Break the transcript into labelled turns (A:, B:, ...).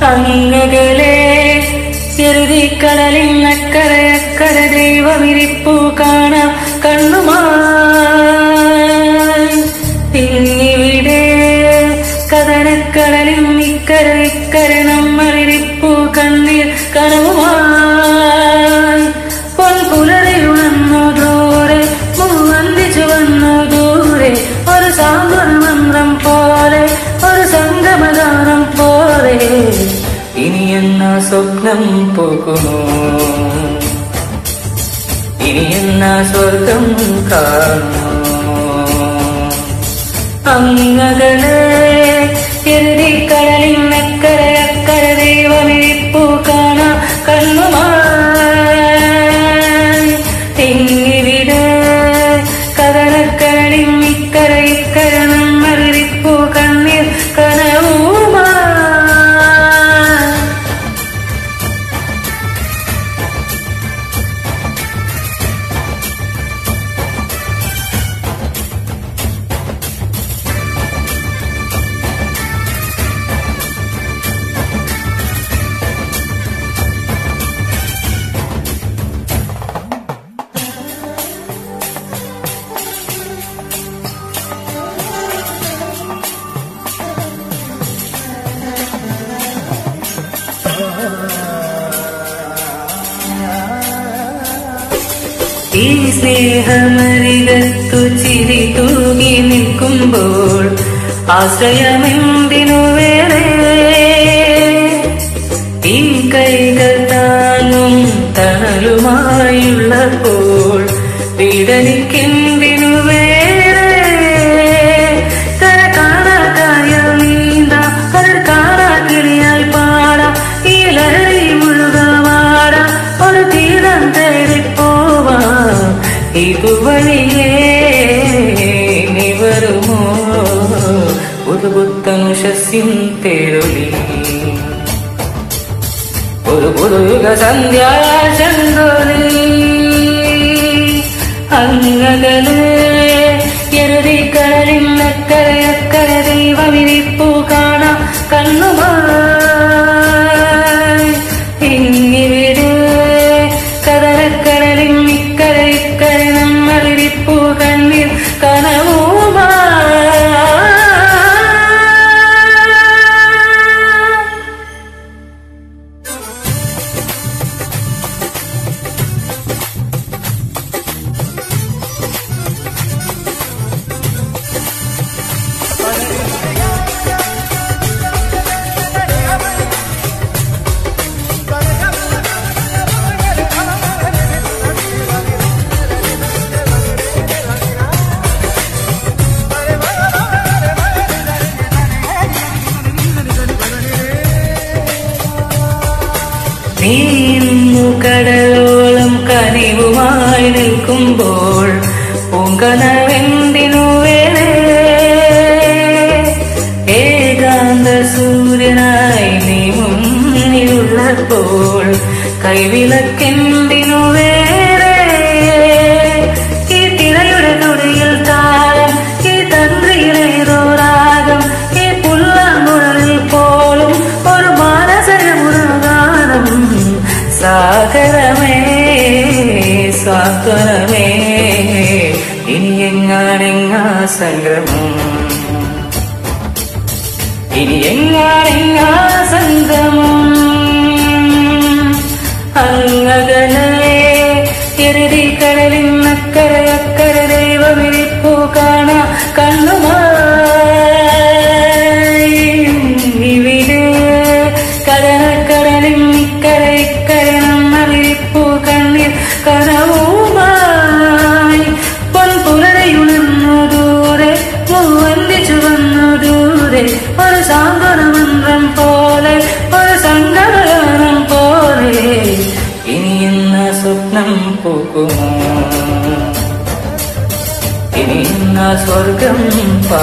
A: അങ്ങകളെ എരുതിക്കടലിൻ അക്കരയക്കര ദൈവമിരിപ്പു കാണാം കണ്ണുമായി ഇന്നിവിടെ കഥനക്കടലിൻ ഇക്കര ഇക്കര നമ്മളിരിപ്പു കണ്ണീർ കനവുമായി പൊൻപുലരിയുണർന്നു ദൂരെ മൂവന്തിച്ചു വന്നു ദൂരെ ഒരു സാന്ത്വന മന്ത്രം പോലെ ഒരു സംഗമഗാനം പോലെ ഇനി എന്ന സ്വപ്നം പോകുമോ ഇനി എന്ന സ്വർഗം കാണുമോ അങ്ങകളെ എരുതിക്കടലിൻ അക്കര അക്കര ദൈവമിരിപ്പു കാണാം കണ്ണുമായി തിങ്ങിവിടെ കടലക്കടലിൻ ഇക്കര ഇക്കര നമ്മളിരിപ്പു കണ്ണീർ കനവുമായി ഈ സ്നേഹമരികത്തു ചിരി തൂങ്ങി നിൽക്കുമ്പോൾ ആശ്രയമെന്തിനു വേറെ ഈ കൈകൾ താങ്ങും തണലുമായുള്ളപ്പോൾ പീഡനിക്കെന്തിനു വേറെ കര കാണാ കായൽ നീന്താം കടൽ കാണാ കിളിയായി പാടാം ഈ ലഹരി മുഴുകമാടാം ഒരു തീരം തേടി പോവാം ഇതുവഴിയേ നീ വരുമോ പുതുപുത്തനുഷസിൻ തേരൊലി ഒരു പുതുയുഗ സന്ധ്യാചന്ദ്രലി അങ്ങകളെ എരുതിക്കടലിൻ അക്കരയക്കര ദൈവമിരിപ്പു കാണാം കണ്ണുമായി ഇന്നിവിടെ കടലക്കടലിൻ ഇക്കര ഇക്കര നമ്മളിരിപ്പു കണ്ണീർ കനവുമായി നീന്നു കടലോളം കനിവുമായി നിൽക്കുമ്പോൾ പൂങ്കനവെന്തിനു വേറെ ഏകാന്ത സൂര്യനായി നീ മുന്നിലുള്ളപ്പോൾ കൈവിളക്കെന്തിനു വേറെ ഈ തിരയുടെ തുടിയിൽ താളം ഈ തന്ത്രിയിലേതോ രാഗം ഈ പുല്ലാങ്കുഴലിൽ പോലും ഒരു മാനസരമുറഗാനം സാഗരമേ സ്വാന്തനമേ ഇനി എങ്ങാണെങ്ങാ സംഗ്രമം ഇനി എങ്ങാണെങ്ങാ സംഗമം അങ്ങകലെ എരുതി കടലിൻ അക്കര അക്കര ദൈവമിരിപ്പു കാണാ കണ്ണുമായി ഇവിടെ കടലക്കടലിൻ ഇക്കര ഇക്കര നമ്മളിരിപ്പു കണ്ണീർ കനവുമായി പൊൻപുലരയുണർന്നു ദൂരെ മൂവന്തിച്ചു വന്നു ദൂരെ ഒരു സാന്ത്വന മന്ത്രം പോലെ ഒരു സങ്കടഗാനം പോലെ ഇനി എന്ന സ്വപ്നം പോകുമോ ഇനി എന്ന സ്വർഗം പാ